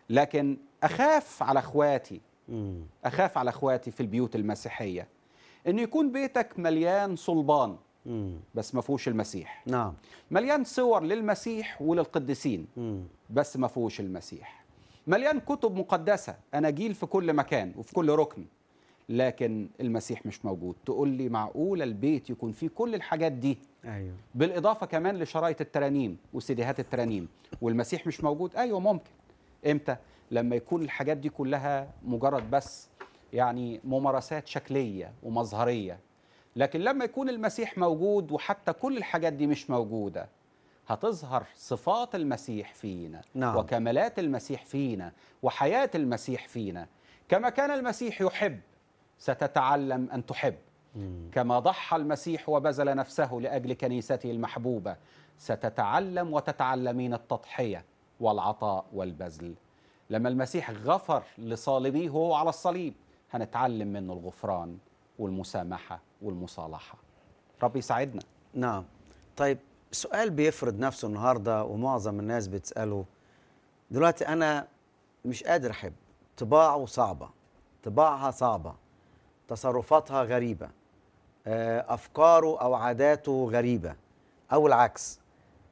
لكن اخاف على اخواتي مم. اخاف على اخواتي في البيوت المسيحيه ان يكون بيتك مليان صلبان مم. بس ما فيهوش المسيح نعم مليان صور للمسيح وللقديسين مم. بس ما فيهوش المسيح مليان كتب مقدسه اناجيل في كل مكان وفي كل ركن لكن المسيح مش موجود تقول لي معقوله البيت يكون فيه كل الحاجات دي ايوه بالاضافه كمان لشرايط الترانيم وسيديهات الترانيم والمسيح مش موجود ايوه ممكن امتى لما يكون الحاجات دي كلها مجرد بس يعني ممارسات شكليه ومظهريه لكن لما يكون المسيح موجود وحتى كل الحاجات دي مش موجوده هتظهر صفات المسيح فينا نعم. وكمالات المسيح فينا وحياه المسيح فينا كما كان المسيح يحب ستتعلم ان تحب مم. كما ضحى المسيح وبذل نفسه لاجل كنيسته المحبوبه ستتعلم وتتعلمين التضحيه والعطاء والبذل لما المسيح غفر لصالبيه وهو على الصليب هنتعلم منه الغفران والمسامحه والمصالحه رب يساعدنا نعم طيب سؤال بيفرض نفسه النهارده ومعظم الناس بتساله دلوقتي انا مش قادر احب طباعه صعبه طباعها صعبه تصرفاتها غريبه آه، افكاره او عاداته غريبه او العكس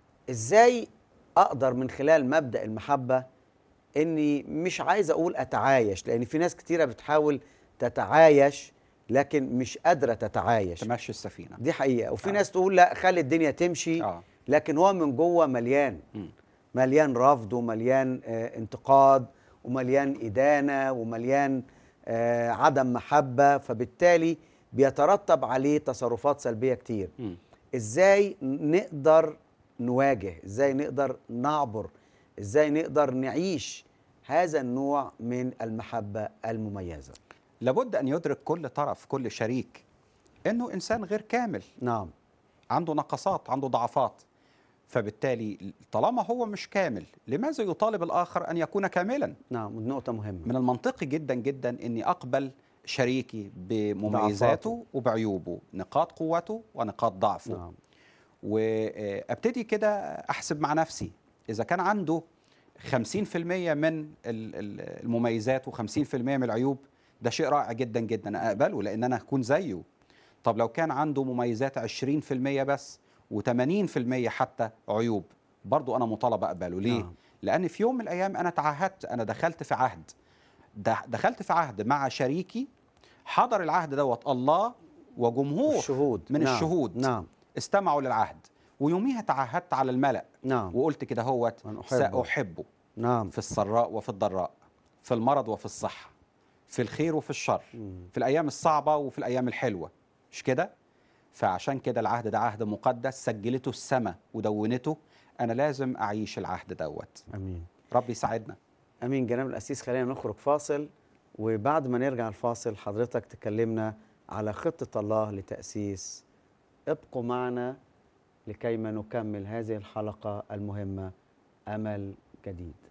ازاي اقدر من خلال مبدا المحبه اني مش عايز اقول اتعايش لان في ناس كتيره بتحاول تتعايش لكن مش قادره تتعايش تمشي السفينه دي حقيقه وفي آه. ناس تقول لا خلي الدنيا تمشي اه لكن هو من جوه مليان مم. مليان رفض ومليان آه انتقاد ومليان إدانة ومليان آه عدم محبة فبالتالي بيترتب عليه تصرفات سلبية كتير مم. ازاي نقدر نواجه ازاي نقدر نعبر ازاي نقدر نعيش هذا النوع من المحبة المميزة لابد ان يدرك كل طرف كل شريك انه انسان غير كامل نعم عنده نقصات عنده ضعفات فبالتالي طالما هو مش كامل لماذا يطالب الاخر ان يكون كاملا نعم ودي نقطة مهمة من المنطقي جدا جدا اني اقبل شريكي بمميزاته ضعفاته. وبعيوبه نقاط قوته ونقاط ضعفه نعم وابتدي كده احسب مع نفسي اذا كان عنده 50% من ال- ال- المميزات و50% من العيوب ده شيء رائع جدا جدا اقبله لان انا هكون زيه طب لو كان عنده مميزات 20% بس و80% حتى عيوب برضو انا مطالب اقبله ليه نعم. لان في يوم من الايام انا تعهدت انا دخلت في عهد د- دخلت في عهد مع شريكي حضر العهد دوت الله وجمهور الشهود من نعم. الشهود نعم استمعوا للعهد ويوميها تعهدت على الملأ نعم وقلت كده هوت أن أحبه. سأحبه نعم في السراء وفي الضراء في المرض وفي الصحة في الخير وفي الشر مم. في الأيام الصعبة وفي الأيام الحلوة مش كده؟ فعشان كده العهد ده عهد مقدس سجلته السماء ودونته أنا لازم أعيش العهد دوت امين ربي يساعدنا امين جناب الاسيس خلينا نخرج فاصل وبعد ما نرجع الفاصل حضرتك تكلمنا على خطه الله لتاسيس ابقوا معنا لكيما نكمل هذه الحلقه المهمه امل جديد